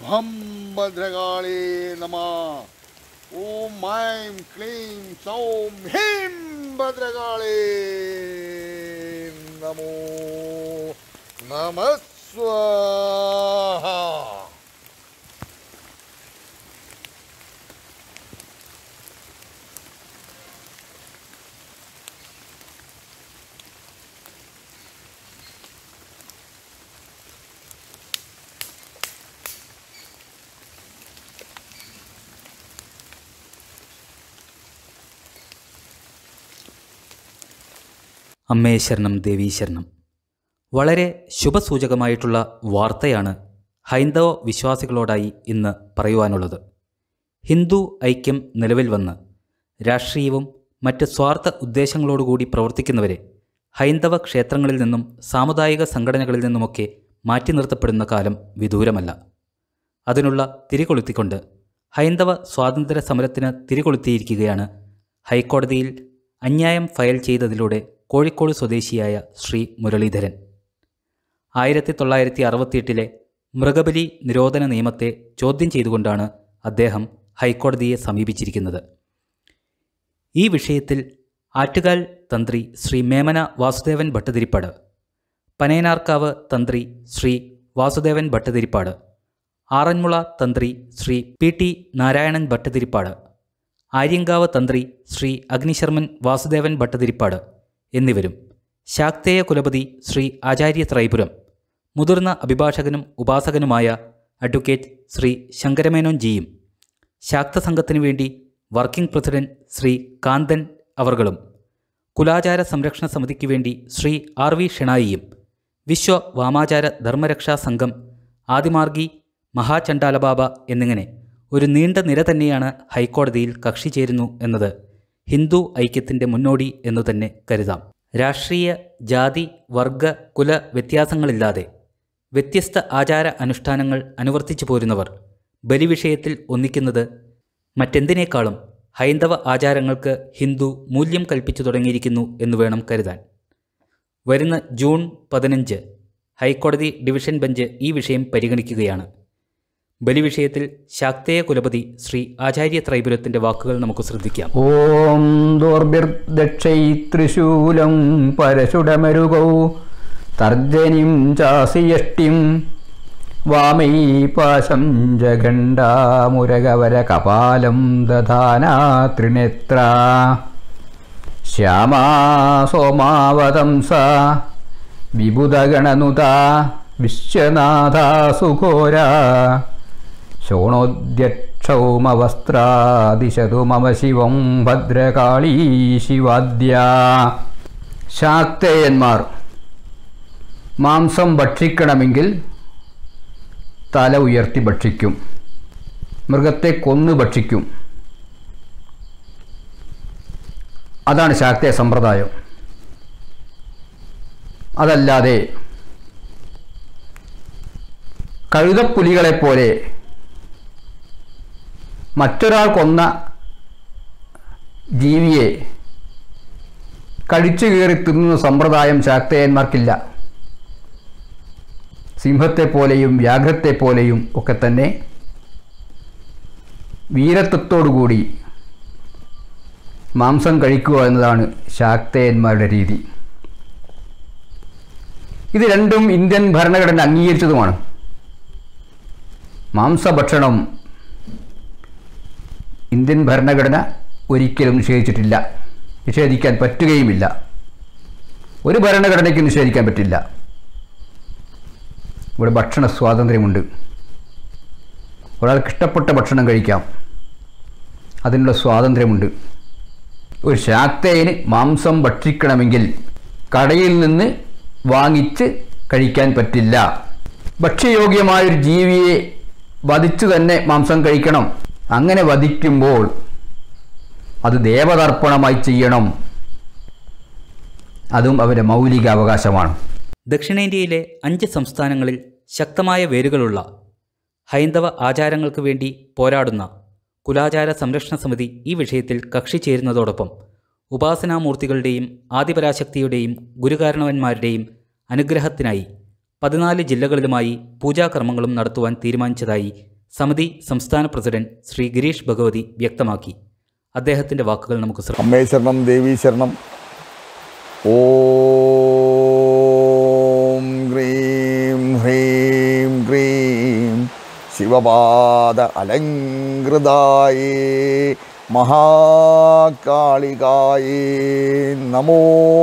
ഹം ഭദ്രകാളി നമ ഓം ഐം ക്ലീം സൗം ഹീം ഭദ്രകാളി നമോ നമസ്വാഹ അമ്മേ ശരണം ദേവീ ശരണം വളരെ ശുഭസൂചകമായിട്ടുള്ള വാർത്തയാണ് ഹൈന്ദവ വിശ്വാസികളോടായി ഇന്ന് പറയുവാനുള്ളത് ഹിന്ദു ഐക്യം നിലവിൽ വന്ന് രാഷ്ട്രീയവും മറ്റ് സ്വാർത്ഥ ഉദ്ദേശങ്ങളോടുകൂടി പ്രവർത്തിക്കുന്നവരെ ഹൈന്ദവ ക്ഷേത്രങ്ങളിൽ നിന്നും സാമുദായിക സംഘടനകളിൽ നിന്നുമൊക്കെ മാറ്റി നിർത്തപ്പെടുന്ന കാലം വിദൂരമല്ല അതിനുള്ള തിരികൊളുത്തിക്കൊണ്ട് ഹൈന്ദവ സ്വാതന്ത്ര്യ സമരത്തിന് തിരികൊളുത്തിയിരിക്കുകയാണ് ഹൈക്കോടതിയിൽ അന്യായം ഫയൽ ചെയ്തതിലൂടെ കോഴിക്കോട് സ്വദേശിയായ ശ്രീ മുരളീധരൻ ആയിരത്തി തൊള്ളായിരത്തി അറുപത്തിയെട്ടിലെ മൃഗബലി നിരോധന നിയമത്തെ ചോദ്യം ചെയ്തുകൊണ്ടാണ് അദ്ദേഹം ഹൈക്കോടതിയെ സമീപിച്ചിരിക്കുന്നത് ഈ വിഷയത്തിൽ ആറ്റുകാൽ തന്ത്രി ശ്രീ മേമന വാസുദേവൻ ഭട്ടതിരിപ്പാട് പനയനാർക്കാവ് തന്ത്രി ശ്രീ വാസുദേവൻ ഭട്ടതിരിപ്പാട് ആറന്മുള തന്ത്രി ശ്രീ പി ടി നാരായണൻ ഭട്ടതിരിപ്പാട് ആര്യങ്കാവ് തന്ത്രി ശ്രീ അഗ്നിശർമ്മൻ വാസുദേവൻ ഭട്ടതിരിപ്പാട് എന്നിവരും ശാക്തേയ കുലപതി ശ്രീ ആചാര്യ ത്രൈപുരം മുതിർന്ന അഭിഭാഷകനും ഉപാസകനുമായ അഡ്വക്കേറ്റ് ശ്രീ ശങ്കരമേനോൻ ജിയും ശാക്ത സംഘത്തിനു വേണ്ടി വർക്കിംഗ് പ്രസിഡന്റ് ശ്രീ കാന്തൻ അവർകളും കുലാചാര സംരക്ഷണ സമിതിക്ക് വേണ്ടി ശ്രീ ആർ വി ഷെണായിയും വിശ്വ വാമാചാര ധർമ്മരക്ഷാ സംഘം ആദിമാർഗി മഹാചണ്ഡാലബാബ എന്നിങ്ങനെ ഒരു നീണ്ട നിര തന്നെയാണ് ഹൈക്കോടതിയിൽ കക്ഷി ചേരുന്നു എന്നത് ഹിന്ദു ഐക്യത്തിൻ്റെ മുന്നോടി എന്നു തന്നെ കരുതാം രാഷ്ട്രീയ ജാതി വർഗ കുല വ്യത്യാസങ്ങളില്ലാതെ വ്യത്യസ്ത ആചാര അനുഷ്ഠാനങ്ങൾ അനുവർത്തിച്ചു പോരുന്നവർ ബലിവിഷയത്തിൽ ഒന്നിക്കുന്നത് മറ്റെന്തിനേക്കാളും ഹൈന്ദവ ആചാരങ്ങൾക്ക് ഹിന്ദു മൂല്യം കൽപ്പിച്ചു തുടങ്ങിയിരിക്കുന്നു എന്ന് വേണം കരുതാൻ വരുന്ന ജൂൺ പതിനഞ്ച് ഹൈക്കോടതി ഡിവിഷൻ ബെഞ്ച് ഈ വിഷയം പരിഗണിക്കുകയാണ് ബലിവിഷയത്തിൽ ശാക്തേയ കുലപതി ശ്രീ ആചാര്യ ത്രൈപുരത്തിൻ്റെ വാക്കുകൾ നമുക്ക് ശ്രദ്ധിക്കാം ഓം ദോർഭിർദക്ഷൈ ത്രിശൂലം പരശുടമരുകൗ തർജനിം ചാസിയഷ്ടിം വാമൈ പാശം ജഗണ്ഡാമുരകവര കപാലം ദധാനാ ത്രിനേത്ര ശ്യാമാ സോമാവതംസ വിബുധഗണനുത വിശ്വനാഥാ സുഘോര ശോണോദ്യക്ഷൗമവസ്ത്രാദിശതു മമ ശിവം ഭദ്രകാളീ ശിവാദ്യ ശാക്തേയന്മാർ മാംസം ഭക്ഷിക്കണമെങ്കിൽ തല ഉയർത്തി ഭക്ഷിക്കും മൃഗത്തെ കൊന്നു ഭക്ഷിക്കും അതാണ് ശാക്തേയ സമ്പ്രദായം അതല്ലാതെ കഴുതപ്പുലികളെപ്പോലെ മറ്റൊരാൾ കൊന്ന ജീവിയെ കടിച്ചു കയറി തിന്നുന്ന സമ്പ്രദായം ശാക്തേയന്മാർക്കില്ല സിംഹത്തെപ്പോലെയും വ്യാഘ്രത്തെപ്പോലെയും ഒക്കെ തന്നെ വീരത്വത്തോടുകൂടി മാംസം കഴിക്കുക എന്നതാണ് ശാക്തേയന്മാരുടെ രീതി ഇത് രണ്ടും ഇന്ത്യൻ ഭരണഘടന അംഗീകരിച്ചതുമാണ് മാംസഭക്ഷണം ഇന്ത്യൻ ഭരണഘടന ഒരിക്കലും നിഷേധിച്ചിട്ടില്ല നിഷേധിക്കാൻ പറ്റുകയുമില്ല ഒരു ഭരണഘടനയ്ക്ക് നിഷേധിക്കാൻ പറ്റില്ല ഇവിടെ ഭക്ഷണ സ്വാതന്ത്ര്യമുണ്ട് ഒരാൾക്ക് ഇഷ്ടപ്പെട്ട ഭക്ഷണം കഴിക്കാം അതിനുള്ള സ്വാതന്ത്ര്യമുണ്ട് ഒരു ശാക്തേയന് മാംസം ഭക്ഷിക്കണമെങ്കിൽ കടയിൽ നിന്ന് വാങ്ങിച്ച് കഴിക്കാൻ പറ്റില്ല ഭക്ഷ്യയോഗ്യമായൊരു ജീവിയെ വധിച്ചു തന്നെ മാംസം കഴിക്കണം അങ്ങനെ വധിക്കുമ്പോൾ അത് ദേവതർപ്പണമായി ചെയ്യണം അതും അവരുടെ മൗലിക അവകാശമാണ് ദക്ഷിണേന്ത്യയിലെ അഞ്ച് സംസ്ഥാനങ്ങളിൽ ശക്തമായ വേരുകളുള്ള ഹൈന്ദവ ആചാരങ്ങൾക്ക് വേണ്ടി പോരാടുന്ന കുലാചാര സംരക്ഷണ സമിതി ഈ വിഷയത്തിൽ കക്ഷി ചേരുന്നതോടൊപ്പം ഉപാസനാമൂർത്തികളുടെയും ആദിപരാശക്തിയുടെയും ഗുരുകാരണവന്മാരുടെയും അനുഗ്രഹത്തിനായി പതിനാല് ജില്ലകളിലുമായി പൂജാകർമ്മങ്ങളും നടത്തുവാൻ തീരുമാനിച്ചതായി സമിതി സംസ്ഥാന പ്രസിഡന്റ് ശ്രീ ഗിരീഷ് ഭഗവതി വ്യക്തമാക്കി അദ്ദേഹത്തിൻ്റെ വാക്കുകൾ നമുക്ക് ശ്രമിക്കാം അമ്മേ ശരണം ദേവീ ശരണം ഓം ഹ്രീം ഹ്രീം ക്രീം ശിവപാദ അലങ്കൃതായേ മഹാകാളികായേ നമോ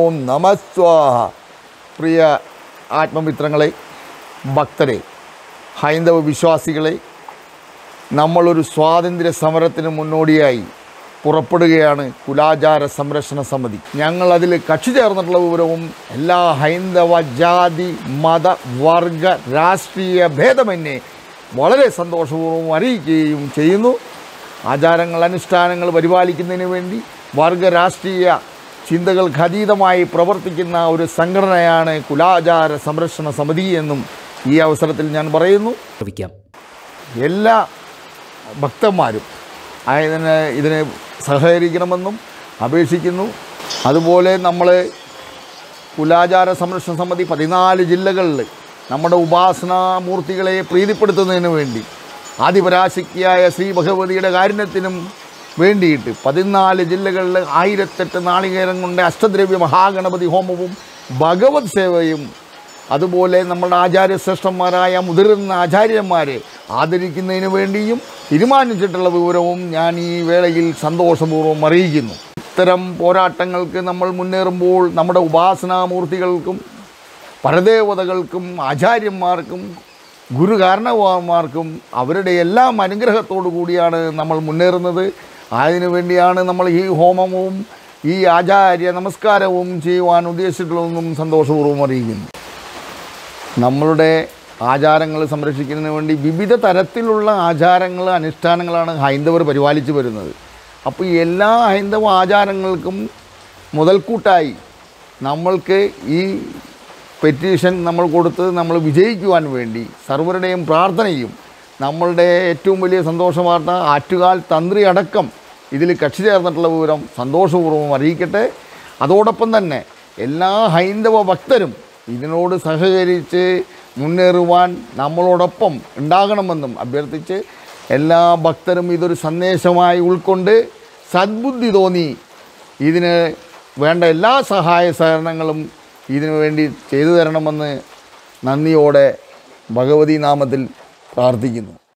നമസ്വാഹ പ്രിയ ആത്മമിത്രങ്ങളെ ഭക്തരെ ഹൈന്ദവ വിശ്വാസികളെ നമ്മളൊരു സ്വാതന്ത്ര്യ സമരത്തിന് മുന്നോടിയായി പുറപ്പെടുകയാണ് കുലാചാര സംരക്ഷണ സമിതി ഞങ്ങൾ അതിൽ കക്ഷി ചേർന്നിട്ടുള്ള വിവരവും എല്ലാ ഹൈന്ദവ ജാതി മത വർഗ രാഷ്ട്രീയ ഭേദമന്യേ വളരെ സന്തോഷപൂർവ്വം അറിയിക്കുകയും ചെയ്യുന്നു ആചാരങ്ങൾ അനുഷ്ഠാനങ്ങൾ പരിപാലിക്കുന്നതിന് വേണ്ടി വർഗ രാഷ്ട്രീയ ചിന്തകൾക്ക് അതീതമായി പ്രവർത്തിക്കുന്ന ഒരു സംഘടനയാണ് കുലാചാര സംരക്ഷണ സമിതി എന്നും ഈ അവസരത്തിൽ ഞാൻ പറയുന്നു ശ്രമിക്കാം എല്ലാ ഭക്തന്മാരും അതിന് ഇതിന് സഹകരിക്കണമെന്നും അപേക്ഷിക്കുന്നു അതുപോലെ നമ്മൾ കുലാചാര സംരക്ഷണ സമിതി പതിനാല് ജില്ലകളിൽ നമ്മുടെ ഉപാസനാമൂർത്തികളെ പ്രീതിപ്പെടുത്തുന്നതിന് വേണ്ടി ആദിപരാശക്തിയായ ശ്രീ ഭഗവതിയുടെ കാരുണ്യത്തിനും വേണ്ടിയിട്ട് പതിനാല് ജില്ലകളിൽ ആയിരത്തെട്ട് നാളികേരം കൊണ്ട് അഷ്ടദ്രവ്യ മഹാഗണപതി ഹോമവും ഭഗവത് സേവയും അതുപോലെ നമ്മുടെ ആചാര്യശ്രേഷ്ഠന്മാരായ മുതിർന്ന ആചാര്യന്മാരെ ആദരിക്കുന്നതിന് വേണ്ടിയും തീരുമാനിച്ചിട്ടുള്ള വിവരവും ഞാൻ ഈ വേളയിൽ സന്തോഷപൂർവ്വം അറിയിക്കുന്നു ഇത്തരം പോരാട്ടങ്ങൾക്ക് നമ്മൾ മുന്നേറുമ്പോൾ നമ്മുടെ ഉപാസനാമൂർത്തികൾക്കും പരദേവതകൾക്കും ആചാര്യന്മാർക്കും ഗുരുകാരണവന്മാർക്കും അവരുടെ എല്ലാം അനുഗ്രഹത്തോടു കൂടിയാണ് നമ്മൾ മുന്നേറുന്നത് അതിനു വേണ്ടിയാണ് നമ്മൾ ഈ ഹോമവും ഈ ആചാര്യ നമസ്കാരവും ചെയ്യുവാൻ ഉദ്ദേശിച്ചിട്ടുള്ളതെന്നും സന്തോഷപൂർവ്വം അറിയിക്കുന്നു നമ്മളുടെ ആചാരങ്ങൾ സംരക്ഷിക്കുന്നതിന് വേണ്ടി വിവിധ തരത്തിലുള്ള ആചാരങ്ങൾ അനുഷ്ഠാനങ്ങളാണ് ഹൈന്ദവർ പരിപാലിച്ചു വരുന്നത് അപ്പോൾ എല്ലാ ഹൈന്ദവ ആചാരങ്ങൾക്കും മുതൽക്കൂട്ടായി നമ്മൾക്ക് ഈ പെറ്റീഷൻ നമ്മൾ കൊടുത്ത് നമ്മൾ വിജയിക്കുവാൻ വേണ്ടി സർവരുടെയും പ്രാർത്ഥനയും നമ്മളുടെ ഏറ്റവും വലിയ സന്തോഷ വാർത്ത ആറ്റുകാൽ തന്ത്രി അടക്കം ഇതിൽ കക്ഷി ചേർന്നിട്ടുള്ള വിവരം സന്തോഷപൂർവ്വം അറിയിക്കട്ടെ അതോടൊപ്പം തന്നെ എല്ലാ ഹൈന്ദവ ഭക്തരും ഇതിനോട് സഹകരിച്ച് മുന്നേറുവാൻ നമ്മളോടൊപ്പം ഉണ്ടാകണമെന്നും അഭ്യർത്ഥിച്ച് എല്ലാ ഭക്തരും ഇതൊരു സന്ദേശമായി ഉൾക്കൊണ്ട് സദ്ബുദ്ധി തോന്നി ഇതിന് വേണ്ട എല്ലാ സഹായ സഹകരണങ്ങളും ഇതിനു വേണ്ടി ചെയ്തു തരണമെന്ന് നന്ദിയോടെ ഭഗവതി നാമത്തിൽ പ്രാർത്ഥിക്കുന്നു